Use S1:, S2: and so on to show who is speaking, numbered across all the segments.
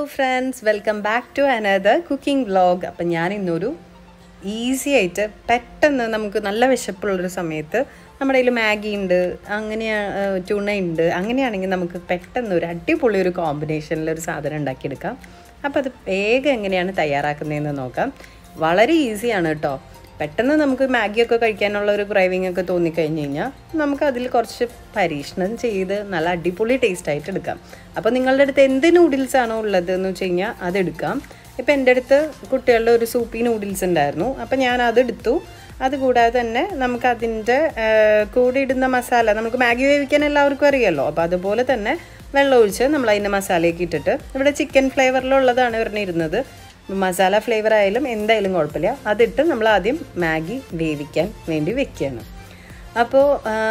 S1: friends welcome back to another cooking vlog appam ഞാൻ ഇന്നൊരു easy ആയിട്ട് പെട്ടെന്ന് നമുക്ക് നല്ല വിശപ്പുള്ളൊരു സമയത്ത് നമ്മുടെ കയ്യിൽ മാഗി ഉണ്ട് അങ്ങനെ ട്യൂണ ഉണ്ട് അങ്ങനെയാണെങ്കിൽ നമുക്ക് പെട്ടെന്ന് ഒരു അടിപൊളി ഒരു കോമ്പിനേഷനിൽ ഒരു സാധനം ഉണ്ടാക്കിയെടുക്കാം അപ്പോൾ അത് വേഗം എങ്ങനെയാണ് തയ്യാറാക്കുന്നതെന്ന് നോക്കാം വളരെ ഈസിയാണ് കേട്ടോ പെട്ടെന്ന് നമുക്ക് മാഗിയൊക്കെ കഴിക്കാനുള്ള ഒരു ക്രൈവിംഗ് ഒക്കെ തോന്നിക്കഴിഞ്ഞ് കഴിഞ്ഞാൽ നമുക്ക് അതിൽ കുറച്ച് പരീക്ഷണം ചെയ്ത് നല്ല അടിപൊളി ടേസ്റ്റ് ആയിട്ട് എടുക്കാം അപ്പോൾ നിങ്ങളുടെ അടുത്ത് എന്ത് നൂഡിൽസ് ആണോ ഉള്ളത് എന്ന് വെച്ച് കഴിഞ്ഞാൽ അതെടുക്കാം ഇപ്പം എൻ്റെ അടുത്ത് കുട്ടികളുടെ ഒരു സൂപ്പി നൂഡിൽസ് ഉണ്ടായിരുന്നു അപ്പം ഞാൻ അതെടുത്തു അതുകൂടാതെ തന്നെ നമുക്ക് അതിൻ്റെ കൂടെ ഇടുന്ന മസാല നമുക്ക് മാഗി വേവിക്കാൻ എല്ലാവർക്കും അറിയാമല്ലോ അപ്പോൾ അതുപോലെ തന്നെ വെള്ളം ഒഴിച്ച് നമ്മൾ അതിൻ്റെ മസാലയൊക്കെ ഇട്ടിട്ട് ഇവിടെ ചിക്കൻ ഫ്ലേവറിലുള്ളതാണ് പറഞ്ഞിരുന്നത് മസാല ഫ്ലേവർ ആയാലും എന്തായാലും കുഴപ്പമില്ല അതിട്ട് നമ്മൾ ആദ്യം മാഗി വേവിക്കാൻ വേണ്ടി വെക്കുകയാണ് അപ്പോൾ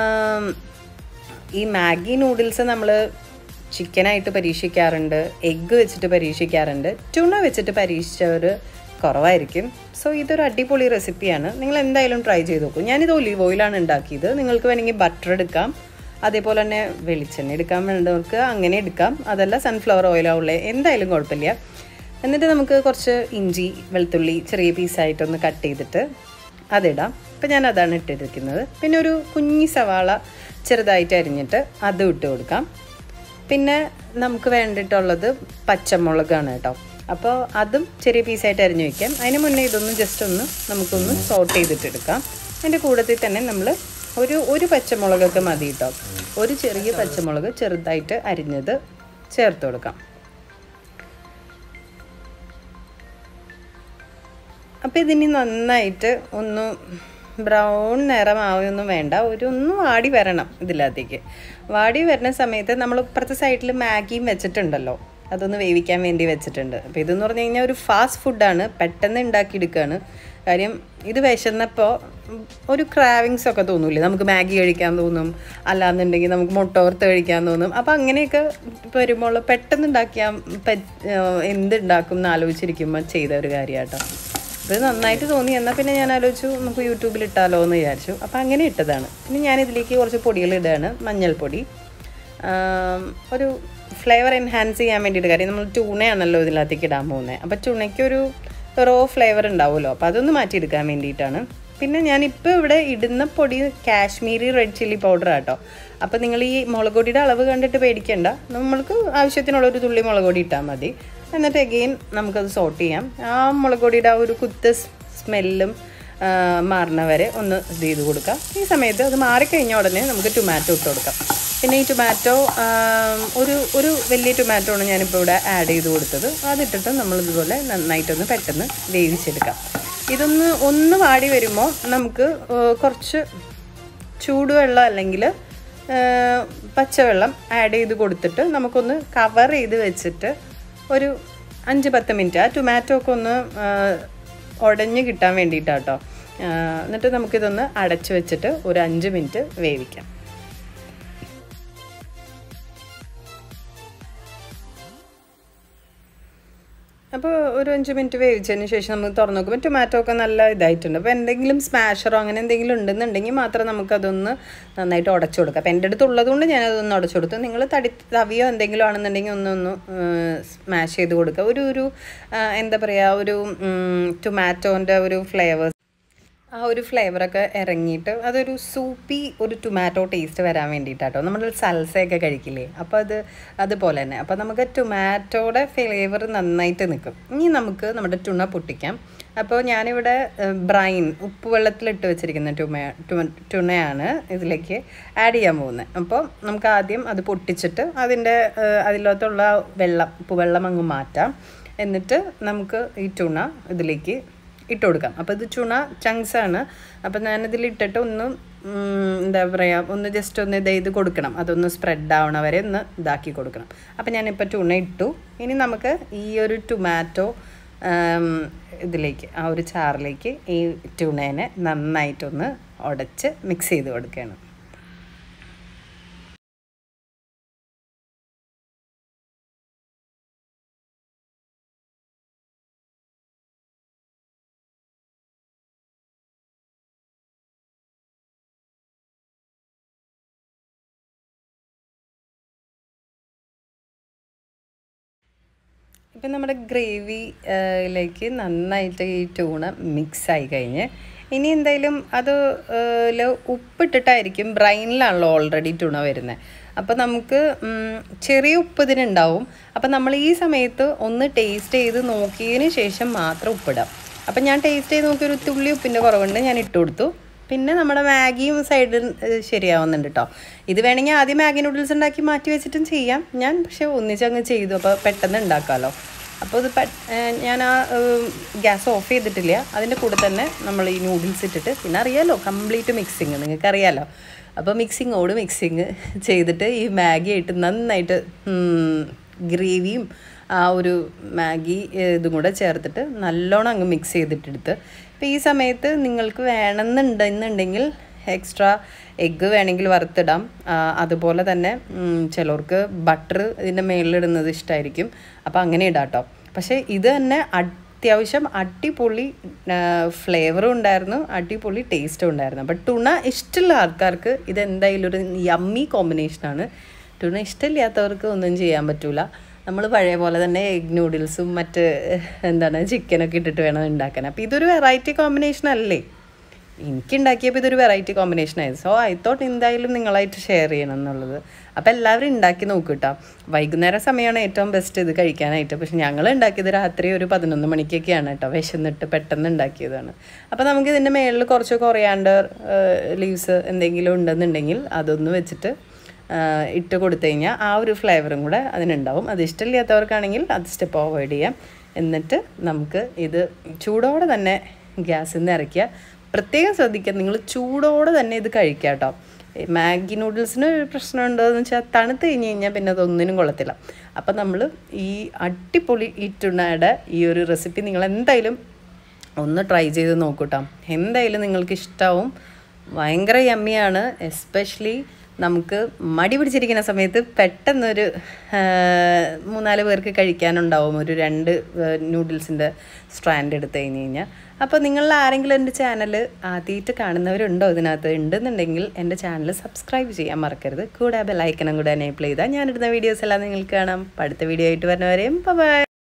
S1: ഈ മാഗി നൂഡിൽസ് നമ്മൾ ചിക്കനായിട്ട് പരീക്ഷിക്കാറുണ്ട് എഗ്ഗ് വെച്ചിട്ട് പരീക്ഷിക്കാറുണ്ട് ട്യൂണ വെച്ചിട്ട് പരീക്ഷിച്ചവർ കുറവായിരിക്കും സോ ഇതൊരു അടിപൊളി റെസിപ്പിയാണ് നിങ്ങൾ എന്തായാലും ട്രൈ ചെയ്ത് നോക്കൂ ഞാനിത് ഒലീവ് ഓയിലാണ് ഉണ്ടാക്കിയത് നിങ്ങൾക്ക് വേണമെങ്കിൽ ബട്ടർ എടുക്കാം അതേപോലെ തന്നെ വെളിച്ചെണ്ണ എടുക്കാൻ വേണ്ടവർക്ക് അങ്ങനെ എടുക്കാം അതല്ല സൺഫ്ലവർ ഓയിലാവുള്ളേ എന്തായാലും കുഴപ്പമില്ല എന്നിട്ട് നമുക്ക് കുറച്ച് ഇഞ്ചി വെളുത്തുള്ളി ചെറിയ പീസായിട്ടൊന്ന് കട്ട് ചെയ്തിട്ട് അതിടാം ഇപ്പം ഞാൻ അതാണ് ഇട്ടിരിക്കുന്നത് പിന്നെ ഒരു കുഞ്ഞി സവാള ചെറുതായിട്ട് അരിഞ്ഞിട്ട് അത് ഇട്ട് കൊടുക്കാം പിന്നെ നമുക്ക് വേണ്ടിയിട്ടുള്ളത് പച്ചമുളകാണ് കേട്ടോ അപ്പോൾ അതും ചെറിയ പീസായിട്ട് അരിഞ്ഞു വയ്ക്കാം അതിന് മുന്നേ ഇതൊന്ന് ജസ്റ്റ് ഒന്ന് നമുക്കൊന്ന് സോട്ട് ചെയ്തിട്ടെടുക്കാം അതിൻ്റെ കൂട്ടത്തിൽ തന്നെ നമ്മൾ ഒരു ഒരു പച്ചമുളകൊക്കെ മതി കേട്ടോ ഒരു ചെറിയ പച്ചമുളക് ചെറുതായിട്ട് അരിഞ്ഞത് ചേർത്ത് കൊടുക്കാം അപ്പോൾ ഇതിനി നന്നായിട്ട് ഒന്ന് ബ്രൗൺ നിറമാവുകയൊന്നും വേണ്ട ഒരു ഒന്ന് വാടി വരണം ഇതിനകത്തേക്ക് വാടി വരുന്ന സമയത്ത് നമ്മൾ ഇപ്പുറത്തെ സൈഡിൽ മാഗിയും വെച്ചിട്ടുണ്ടല്ലോ അതൊന്ന് വേവിക്കാൻ വേണ്ടി വെച്ചിട്ടുണ്ട് അപ്പോൾ ഇതെന്ന് പറഞ്ഞു കഴിഞ്ഞാൽ ഒരു ഫാസ്റ്റ് ഫുഡാണ് പെട്ടെന്ന് ഉണ്ടാക്കിയെടുക്കുകയാണ് കാര്യം ഇത് വിശന്നപ്പോൾ ഒരു ക്രാവിങ്സ് ഒക്കെ തോന്നൂലേ നമുക്ക് മാഗി കഴിക്കാൻ തോന്നും അല്ലാന്നുണ്ടെങ്കിൽ നമുക്ക് മുട്ട ഓർത്ത് കഴിക്കാൻ തോന്നും അപ്പോൾ അങ്ങനെയൊക്കെ വരുമ്പോൾ പെട്ടെന്ന് ഉണ്ടാക്കിയാൽ എന്തുണ്ടാക്കും എന്ന് ആലോചിച്ചിരിക്കുമ്പോൾ ചെയ്ത ഒരു കാര്യമാട്ടോ ഇത് നന്നായിട്ട് തോന്നി എന്നാൽ പിന്നെ ഞാൻ ആലോചിച്ചു നമുക്ക് യൂട്യൂബിൽ ഇട്ടാലോ എന്ന് വിചാരിച്ചു അപ്പോൾ അങ്ങനെ ഇട്ടതാണ് പിന്നെ ഞാൻ ഇതിലേക്ക് കുറച്ച് പൊടികൾ ഇടുകയാണ് മഞ്ഞൾപ്പൊടി ഒരു ഫ്ലേവർ എൻഹാൻസ് ചെയ്യാൻ വേണ്ടിയിട്ട് കാര്യം നമ്മൾ ട്യൂണയാണല്ലോ ഇതിനകത്തേക്ക് ഇടാൻ പോകുന്നത് അപ്പോൾ ചുണയ്ക്കൊരു റോ ഫ്ലേവർ ഉണ്ടാവുമല്ലോ അപ്പോൾ അതൊന്ന് മാറ്റിയെടുക്കാൻ വേണ്ടിയിട്ടാണ് പിന്നെ ഞാനിപ്പോൾ ഇവിടെ ഇടുന്ന പൊടി കാശ്മീരി റെഡ് ചില്ലി പൗഡർ ആട്ടോ അപ്പോൾ നിങ്ങൾ ഈ മുളക് പൊടിയുടെ അളവ് കണ്ടിട്ട് പേടിക്കണ്ട നമ്മൾക്ക് ആവശ്യത്തിനുള്ള ഒരു തുള്ളി മുളക് പൊടി ഇട്ടാൽ മതി എന്നിട്ട് എഗെയിൻ നമുക്കത് സോട്ട് ചെയ്യാം ആ മുളക് പൊടിയുടെ ആ ഒരു കുത്ത് സ്മെല്ലും മാറുന്ന വരെ ഒന്ന് ഇത് ചെയ്ത് കൊടുക്കാം ഈ സമയത്ത് അത് മാറിക്കഴിഞ്ഞ ഉടനെ നമുക്ക് ടൊമാറ്റോ ഇട്ട് കൊടുക്കാം പിന്നെ ഈ ടൊമാറ്റോ ഒരു ഒരു വലിയ ടൊമാറ്റോ ആണ് ഞാനിപ്പോൾ ഇവിടെ ആഡ് ചെയ്ത് കൊടുത്തത് അതിട്ടിട്ട് നമ്മളിതുപോലെ നന്നായിട്ടൊന്ന് പെട്ടെന്ന് വേവിച്ചെടുക്കാം ഇതൊന്ന് ഒന്ന് വാടി വരുമ്പോൾ നമുക്ക് കുറച്ച് ചൂടുവെള്ളം അല്ലെങ്കിൽ പച്ചവെള്ളം ആഡ് ചെയ്ത് കൊടുത്തിട്ട് നമുക്കൊന്ന് കവർ ചെയ്ത് വെച്ചിട്ട് ഒരു അഞ്ച് പത്ത് മിനിറ്റ് ആ ടൊമാറ്റോ ഒക്കെ ഒന്ന് ഉടഞ്ഞ് കിട്ടാൻ വേണ്ടിയിട്ടാട്ടോ എന്നിട്ട് നമുക്കിതൊന്ന് അടച്ചു വെച്ചിട്ട് ഒരു അഞ്ച് മിനിറ്റ് വേവിക്കാം അപ്പോൾ ഒരു അഞ്ച് മിനിറ്റ് വേവിച്ചതിന് ശേഷം നമുക്ക് തുറന്ന് നോക്കുമ്പോൾ ടൊമാറ്റോ ഒക്കെ നല്ല ഇതായിട്ടുണ്ട് അപ്പോൾ എന്തെങ്കിലും സ്മാഷറോ അങ്ങനെ എന്തെങ്കിലും ഉണ്ടെന്നുണ്ടെങ്കിൽ മാത്രം നമുക്കതൊന്ന് നന്നായിട്ട് ഉടച്ചു കൊടുക്കാം അപ്പോൾ എൻ്റെ അടുത്ത് ഉള്ളതുകൊണ്ട് ഞാനതൊന്ന് ഉടച്ചു കൊടുത്തു നിങ്ങൾ തടി തവിയോ എന്തെങ്കിലും ആണെന്നുണ്ടെങ്കിൽ ഒന്നൊന്ന് സ്മാഷ് ചെയ്ത് കൊടുക്കുക ഒരു ഒരു എന്താ പറയുക ഒരു ടൊമാറ്റോൻ്റെ ഒരു ഫ്ലേവേഴ്സ് ആ ഒരു ഫ്ലേവറൊക്കെ ഇറങ്ങിയിട്ട് അതൊരു സൂപ്പി ഒരു ടൊമാറ്റോ ടേസ്റ്റ് വരാൻ വേണ്ടിയിട്ടാട്ടോ നമ്മൾ സൽസയൊക്കെ കഴിക്കില്ലേ അപ്പോൾ അത് അതുപോലെ തന്നെ അപ്പോൾ നമുക്ക് ടൊമാറ്റോയുടെ ഫ്ലേവർ നന്നായിട്ട് നിൽക്കും ഇനി നമുക്ക് നമ്മുടെ ടുണ പൊട്ടിക്കാം അപ്പോൾ ഞാനിവിടെ ബ്രൈൻ ഉപ്പ് വെള്ളത്തിലിട്ട് വെച്ചിരിക്കുന്ന ടുമ ടുണയാണ് ഇതിലേക്ക് ആഡ് ചെയ്യാൻ പോകുന്നത് അപ്പോൾ നമുക്ക് ആദ്യം അത് പൊട്ടിച്ചിട്ട് അതിൻ്റെ അതിലകത്തുള്ള വെള്ളം ഉപ്പ് വെള്ളം അങ്ങ് മാറ്റാം എന്നിട്ട് നമുക്ക് ഈ ടുണ ഇതിലേക്ക് ഇട്ട് കൊടുക്കാം അപ്പോൾ ഇത് ചുണ ചങ്ക്സ് ആണ് അപ്പോൾ ഞാനിതിൽ ഇട്ടിട്ട് ഒന്ന് എന്താ പറയുക ഒന്ന് ജസ്റ്റ് ഒന്ന് ഇത് ചെയ്ത് കൊടുക്കണം അതൊന്ന് സ്പ്രെഡ് ആവണ വരെ ഒന്ന് ഇതാക്കി കൊടുക്കണം അപ്പോൾ ഞാനിപ്പോൾ ചുണ ഇട്ടു ഇനി നമുക്ക് ഈ ഒരു ടൊമാറ്റോ ഇതിലേക്ക് ആ ഒരു ചാറിലേക്ക് ഈ ട്യൂണേനെ നന്നായിട്ടൊന്ന് ഉടച്ച് മിക്സ് ചെയ്ത് കൊടുക്കുകയാണ് ഇപ്പം നമ്മുടെ ഗ്രേവിയിലേക്ക് നന്നായിട്ട് ഈ ട്യൂണ മിക്സ് ആയി കഴിഞ്ഞ് ഇനി എന്തായാലും അത് ല് ഉപ്പിട്ടിട്ടായിരിക്കും ബ്രൈനിലാണല്ലോ ഓൾറെഡി ട്യൂണ വരുന്നത് അപ്പോൾ നമുക്ക് ഉം, ചെറിയ ഉപ്പ് ഇതിനുണ്ടാവും അപ്പോൾ നമ്മൾ ഈ സമയത്ത് ഒന്ന് ടേസ്റ്റ് ചെയ്ത് നോക്കിയതിന് ശേഷം മാത്രം ഉപ്പിടാം അപ്പം ഞാൻ ടേസ്റ്റ് ചെയ്ത് നോക്കി ഒരു തുള്ളി ഉപ്പിൻ്റെ കുറവുണ്ട് ഞാൻ ഇട്ട് കൊടുത്തു പിന്നെ നമ്മുടെ മാഗിയും സൈഡിൽ ശരിയാവുന്നുണ്ട് കേട്ടോ ഇത് വേണമെങ്കിൽ ആദ്യം മാഗി നൂഡിൽസ് ഉണ്ടാക്കി മാറ്റി വെച്ചിട്ടും ചെയ്യാം ഞാൻ പക്ഷേ ഒന്നിച്ചങ്ങ് ചെയ്തു അപ്പോൾ പെട്ടെന്ന് ഉണ്ടാക്കാമല്ലോ അപ്പോൾ ഇത് പെ- ഏഹ് ഞാൻ ആ ഗ്യാസ് ഓഫ് ചെയ്തിട്ടില്ല അതിൻ്റെ കൂടെ തന്നെ നമ്മൾ ഈ നൂഡിൽസ് ഇട്ടിട്ട് പിന്നെ അറിയാലോ കംപ്ലീറ്റ് മിക്സിങ് നിങ്ങൾക്ക് അറിയാലോ അപ്പോൾ മിക്സിങ്ങോട് മിക്സിങ് ചെയ്തിട്ട് ഈ മാഗി ആയിട്ട് നന്നായിട്ട് ഗ്രേവിയും ആ ഒരു മാഗി ഏഹ്, ഇതും കൂടെ ചേർത്തിട്ട് നല്ലോണം അങ്ങ് മിക്സ് ചെയ്തിട്ടെടുത്ത് അപ്പോൾ ഈ സമയത്ത് നിങ്ങൾക്ക് വേണമെന്നുണ്ടെന്നുണ്ടെങ്കിൽ എക്സ്ട്രാ എഗ്ഗ് വേണമെങ്കിൽ വറുത്തിടാം ആ, അതുപോലെ തന്നെ ഉം, ചിലർക്ക് ബട്ടർ ഇതിൻ്റെ മേളിലിടുന്നത് ഇഷ്ടമായിരിക്കും അപ്പോൾ അങ്ങനെ ഇടാം കേട്ടോ പക്ഷേ ഇത് തന്നെ അത്യാവശ്യം അടിപൊളി ഫ്ലേവറും ഉണ്ടായിരുന്നു അടിപൊളി ടേസ്റ്റും ഉണ്ടായിരുന്നു അപ്പോൾ ടുണ ഇഷ്ടമുള്ള ആൾക്കാർക്ക് ഇത് എന്തായാലും ഒരു യമ്മി കോമ്പിനേഷനാണ് ടുണ ഇഷ്ടമില്ലാത്തവർക്ക് ഒന്നും ചെയ്യാൻ പറ്റൂല നമ്മൾ പഴയ പോലെ തന്നെ എഗ് നൂഡിൽസും മറ്റ് എന്താണ് ചിക്കനൊക്കെ ഇട്ടിട്ട് വേണം ഉണ്ടാക്കാൻ അപ്പോൾ ഇതൊരു വെറൈറ്റി കോമ്പിനേഷൻ അല്ലേ എനിക്ക് ഉണ്ടാക്കിയപ്പോൾ ഇതൊരു വെറൈറ്റി കോമ്പിനേഷൻ ആയിരുന്നു സോ ഐ തോട്ട് എന്തായാലും നിങ്ങളായിട്ട് ഷെയർ ചെയ്യണം എന്നുള്ളത് അപ്പോൾ എല്ലാവരും ഉണ്ടാക്കി നോക്കൂ കേട്ടോ വൈകുന്നേരം സമയമാണ് ഏറ്റവും ബെസ്റ്റ് ഇത് കഴിക്കാനായിട്ട് പക്ഷെ ഞങ്ങൾ ഉണ്ടാക്കിയത് രാത്രി ഒരു പതിനൊന്ന് മണിക്കൊക്കെയാണ് കേട്ടോ വിശന്നിട്ട് പെട്ടെന്ന് ഉണ്ടാക്കിയതാണ് അപ്പോൾ നമുക്ക് ഇതിൻ്റെ മേളിൽ കുറച്ച് കൊറിയാണ്ടർ ലീവ്സ് എന്തെങ്കിലും ഉണ്ടെന്നുണ്ടെങ്കിൽ അതൊന്ന് വെച്ചിട്ട് ആ, ഇട്ട് കൊടുത്തു കഴിഞ്ഞാൽ ആ ഒരു ഫ്ലേവറും കൂടെ അതിനുണ്ടാവും അത് ഇഷ്ടമില്ലാത്തവർക്കാണെങ്കിൽ അത് സ്റ്റെപ്പ് അവോയ്ഡ് ചെയ്യാം എന്നിട്ട് നമുക്ക് ഇത് ചൂടോടെ തന്നെ ഗ്യാസിൽ നിന്ന് ഇറക്കുക പ്രത്യേകം ശ്രദ്ധിക്കുക നിങ്ങൾ ചൂടോടെ തന്നെ ഇത് കഴിക്കുക കേട്ടോ ഈ മാഗി നൂഡിൽസിന് ഒരു പ്രശ്നം ഉണ്ടോയെന്ന് വെച്ചാൽ തണുത്ത് കഴിഞ്ഞ് കഴിഞ്ഞാൽ പിന്നെ അതൊന്നിനും കൊള്ളത്തില്ല അപ്പം നമ്മൾ ഈ അടിപൊളി ഈ ടുണയുടെ ഈ ഒരു റെസിപ്പി നിങ്ങൾ എന്തായാലും ഒന്ന് ട്രൈ ചെയ്ത് നോക്കൂട്ടോ എന്തായാലും നിങ്ങൾക്ക് ഇഷ്ടാവും ഭയങ്കര യമ്മിയാണ് എസ്പെഷ്യലി നമുക്ക് മടി പിടിച്ചിരിക്കുന്ന സമയത്ത് പെട്ടെന്നൊരു ആ, മൂന്നാല് പേർക്ക് കഴിക്കാനുണ്ടാവും ഒരു രണ്ട് നൂഡിൽസിൻ്റെ സ്ട്രാൻഡ് എടുത്ത് കഴിഞ്ഞ് കഴിഞ്ഞാൽ അപ്പോൾ നിങ്ങളിൽ ആരെങ്കിലും എൻ്റെ ചാനൽ ആദ്യമായിട്ട് കാണുന്നവരുണ്ടോ ഇതിനകത്ത് ഉണ്ടെന്നുണ്ടെങ്കിൽ എൻ്റെ ചാനൽ സബ്സ്ക്രൈബ് ചെയ്യാൻ മറക്കരുത് കൂടെ ബെല്ലൈക്കനും കൂടെ എനേബിൾ ചെയ്താൽ ഞാനിടുന്ന വീഡിയോസ് എല്ലാം നിങ്ങൾക്ക് കാണാം അപ്പോൾ അടുത്ത വീഡിയോ ആയിട്ട് വരുന്നവരെയും ബൈ